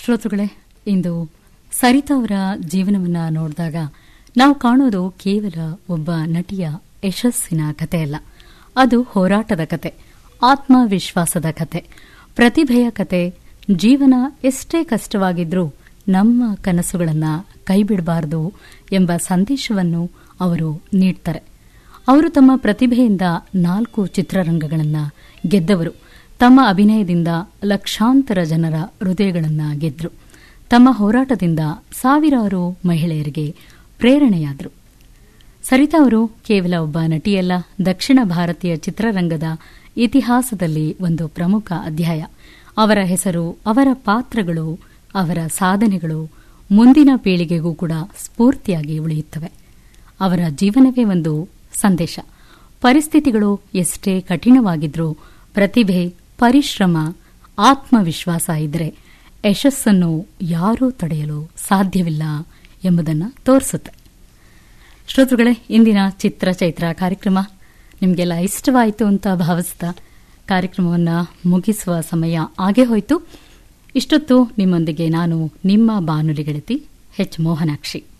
ಶ್ರೋತೃಗಳೇ ಇಂದು ಸರಿತಾ ಅವರ ಜೀವನವನ್ನ ನೋಡಿದಾಗ ನಾವು ಕಾಣೋದು ಕೇವಲ ಒಬ್ಬ ನಟಿಯ ಯಶಸ್ಸಿನ ಕಥೆಯಲ್ಲ ಅದು ಹೋರಾಟದ ಕತೆ ಆತ್ಮವಿಶ್ವಾಸದ ಕತೆ ಪ್ರತಿಭೆಯ ಕತೆ ಜೀವನ ಎಷ್ಟೇ ಕಷ್ಟವಾಗಿದ್ರೂ ನಮ್ಮ ಕನಸುಗಳನ್ನು ಕೈಬಿಡಬಾರದು ಎಂಬ ಸಂದೇಶವನ್ನು ಅವರು ನೀಡ್ತಾರೆ ಅವರು ತಮ್ಮ ಪ್ರತಿಭೆಯಿಂದ ನಾಲ್ಕು ಚಿತ್ರರಂಗಗಳನ್ನು ಗೆದ್ದವರು ತಮ್ಮ ಅಭಿನಯದಿಂದ ಲಕ್ಷಾಂತರ ಜನರ ಹೃದಯಗಳನ್ನು ಗೆದ್ರು ತಮ್ಮ ಹೋರಾಟದಿಂದ ಸಾವಿರಾರು ಮಹಿಳೆಯರಿಗೆ ಪ್ರೇರಣೆಯಾದರು ಸರಿತಾ ಅವರು ಕೇವಲ ಒಬ್ಬ ನಟಿಯಲ್ಲ ದಕ್ಷಿಣ ಭಾರತೀಯ ಚಿತ್ರರಂಗದ ಇತಿಹಾಸದಲ್ಲಿ ಒಂದು ಪ್ರಮುಖ ಅಧ್ಯಾಯ ಅವರ ಹೆಸರು ಅವರ ಪಾತ್ರಗಳು ಅವರ ಸಾಧನೆಗಳು ಮುಂದಿನ ಪೀಳಿಗೆಗೂ ಕೂಡ ಸ್ಫೂರ್ತಿಯಾಗಿ ಉಳಿಯುತ್ತವೆ ಅವರ ಜೀವನವೇ ಒಂದು ಸಂದೇಶ ಪರಿಸ್ಥಿತಿಗಳು ಎಷ್ಟೇ ಕಠಿಣವಾಗಿದ್ರೂ ಪ್ರತಿಭೆ ಪರಿಶ್ರಮ ಆತ್ಮವಿಶ್ವಾಸ ಇದ್ದರೆ ಯಶಸ್ಸನ್ನು ಯಾರೂ ತಡೆಯಲು ಸಾಧ್ಯವಿಲ್ಲ ಎಂಬುದನ್ನು ತೋರಿಸುತ್ತೆ ಶ್ರೋತೃಗಳೇ ಇಂದಿನ ಚಿತ್ರ ಚೈತ್ರ ಕಾರ್ಯಕ್ರಮ ನಿಮಗೆಲ್ಲ ಇಷ್ಟವಾಯಿತು ಅಂತ ಭಾವಿಸ್ತಾ ಕಾರ್ಯಕ್ರಮವನ್ನು ಮುಗಿಸುವ ಸಮಯ ಆಗೇ ಹೋಯಿತು ಇಷ್ಟೊತ್ತು ನಿಮ್ಮೊಂದಿಗೆ ನಾನು ನಿಮ್ಮ ಬಾನುಲಿ ಗೆಳತಿ ಎಚ್ ಮೋಹನಾಕ್ಷಿ